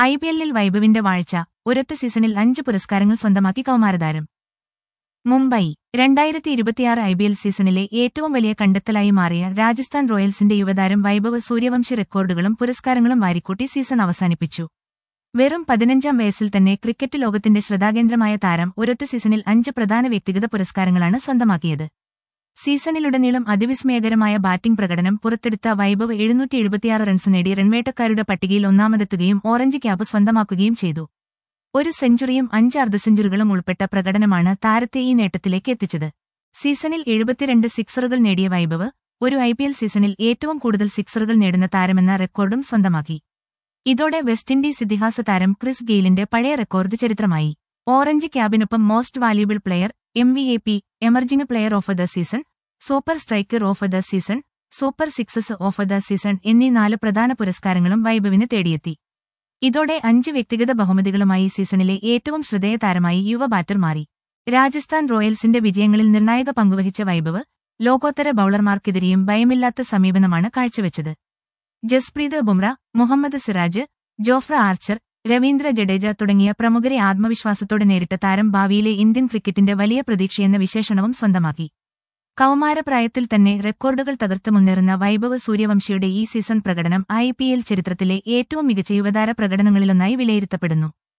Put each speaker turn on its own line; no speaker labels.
I P എല്ലിൽ വൈഭവിന്റെ വാഴ്ച ഒരൊറ്റ സീസണിൽ അഞ്ച് പുരസ്കാരങ്ങൾ സ്വന്തമാക്കി കൗമാരതാരം മുംബൈ രണ്ടായിരത്തി ഇരുപത്തിയാറ് ഐ ബി എൽ സീസണിലെ ഏറ്റവും വലിയ കണ്ടെത്തലായി മാറിയ രാജസ്ഥാൻ റോയൽസിന്റെ യുവതാരം വൈഭവ് സൂര്യവംശി റെക്കോർഡുകളും പുരസ്കാരങ്ങളും വാരിക്കൂട്ടി സീസൺ അവസാനിപ്പിച്ചു വെറും പതിനഞ്ചാം വയസ്സിൽ തന്നെ ക്രിക്കറ്റ് ലോകത്തിന്റെ ശ്രദ്ധാകേന്ദ്രമായ താരം ഒരൊറ്റ സീസണിൽ അഞ്ച് പ്രധാന വ്യക്തിഗത പുരസ്കാരങ്ങളാണ് സ്വന്തമാക്കിയത് സീസണിലുടനീളം അതിവിസ്മയകരമായ ബാറ്റിംഗ് പ്രകടനം പുറത്തെടുത്ത വൈഭവ് എഴുന്നൂറ്റി എഴുപത്തിയാറ് റൺസ് നേടി റൺവേട്ടക്കാരുടെ പട്ടികയിൽ ഒന്നാമതെത്തുകയും ഓറഞ്ച് ക്യാപ്പ് സ്വന്തമാക്കുകയും ചെയ്തു ഒരു സെഞ്ചുറിയും അഞ്ച് അർദ്ധ സെഞ്ചുറികളും ഉൾപ്പെട്ട പ്രകടനമാണ് താരത്തെ ഈ നേട്ടത്തിലേക്ക് എത്തിച്ചത് സീസണിൽ എഴുപത്തിരണ്ട് സിക്സറുകൾ നേടിയ വൈഭവ് ഒരു ഐ പി എൽ സീസണിൽ ഏറ്റവും കൂടുതൽ സിക്സറുകൾ നേടുന്ന താരമെന്ന റെക്കോർഡും സ്വന്തമാക്കി ഇതോടെ വെസ്റ്റ് ഇൻഡീസ് ഇതിഹാസ താരം ക്രിസ് ഗെയിലിന്റെ പഴയ റെക്കോർഡ് ചരിത്രമായി ഓറഞ്ച് ക്യാബിനൊപ്പം most valuable player M V A P emerging player of the season super striker of the season super sixes of the season എന്നീ നാല് പ്രധാന പുരസ്കാരങ്ങളും വൈഭവിന് തേടിയെത്തി ഇതോടെ അഞ്ച് വ്യക്തിഗത ബഹുമതികളുമായി സീസണിലെ ഏറ്റവും ശ്രദ്ധേയ താരമായി യുവ ബാറ്റർ മാറി രാജസ്ഥാൻ റോയൽസിന്റെ വിജയങ്ങളിൽ നിർണായക പങ്കുവഹിച്ച വൈഭവ് ലോകോത്തര ബൌളർമാർക്കെതിരെയും ഭയമില്ലാത്ത സമീപനമാണ് കാഴ്ചവെച്ചത് ജസ്പ്രീത് ബുംറ മുഹമ്മദ് സിറാജ് ജോഫ്ര ആർച്ചർ രവീന്ദ്ര ജഡേജ തുടങ്ങിയ പ്രമുഖരെ ആത്മവിശ്വാസത്തോടെ നേരിട്ട താരം ഭാവിയിലെ ഇന്ത്യൻ ക്രിക്കറ്റിന്റെ വലിയ പ്രതീക്ഷയെന്ന വിശേഷണവും സ്വന്തമാക്കി കൗമാരപ്രായത്തിൽ തന്നെ റെക്കോർഡുകൾ തകർത്ത് മുന്നേറുന്ന വൈഭവ് സൂര്യവംശിയുടെ ഈ സീസൺ പ്രകടനം ഐ പി എൽ ചരിത്രത്തിലെ ഏറ്റവും മികച്ച യുവതാര പ്രകടനങ്ങളിലൊന്നായി വിലയിരുത്തപ്പെടുന്നു